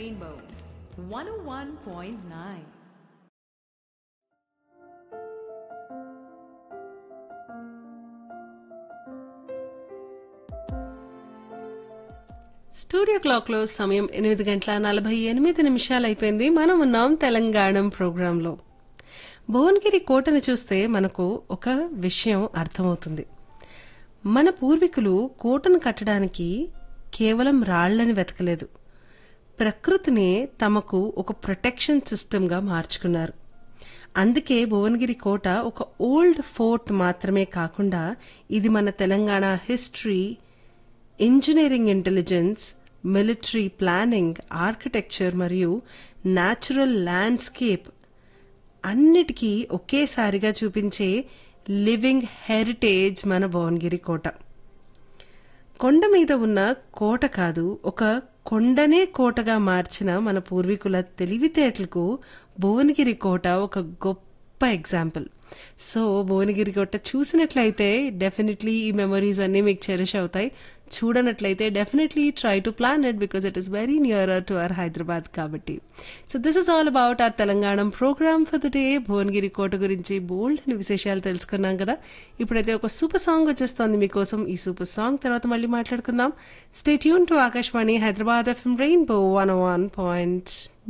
Rainbow 101.9. Studio క్లాక్లో సమయం ఎనిమిది గంటల నలభై ఎనిమిది నిమిషాలు అయిపోయింది మనం ఉన్నాం తెలంగాణ ప్రోగ్రాంలో భువనగిరి కోటను చూస్తే మనకు ఒక విషయం అర్థమవుతుంది మన పూర్వీకులు కోటను కట్టడానికి కేవలం రాళ్లని వెతకలేదు ప్రకృతినే తమకు ఒక ప్రొటెక్షన్ సిస్టమ్గా మార్చుకున్నారు అందుకే భువనగిరి కోట ఒక ఓల్డ్ ఫోర్ట్ మాత్రమే కాకుండా ఇది మన Telangana history engineering intelligence military planning architecture మరియు న్యాచురల్ ల్యాండ్స్కేప్ అన్నిటికీ ఒకేసారిగా చూపించే లివింగ్ హెరిటేజ్ మన భువనగిరి కోట కొండ మీద ఉన్న కోట కాదు ఒక కొండనే కోటగా మార్చిన మన పూర్వీకుల తెలివితేటలకు భువనగిరి కోట ఒక గొప్ప ఎగ్జాంపుల్ సో భువనగిరి కోట చూసినట్లయితే డెఫినెట్లీ ఈ మెమరీస్ అన్నీ మీకు చెరిష్ అవుతాయి చూడనట్లయితే definitely try to plan it because it is very near to our Hyderabad కాబట్టి so this is all about our Telangana program for the day Bhuvanagiri కోట గురించి బోల్డ్ అని విశేషాలు తెలుసుకున్నాం కదా ఇప్పుడైతే ఒక సూపర్ సాంగ్ వచ్చేస్తోంది మీకోసం ఈ సూపర్ సాంగ్ తర్వాత మళ్ళీ మాట్లాడుకుందాం stay tune to Akashvani Hyderabad FM rainbow one one point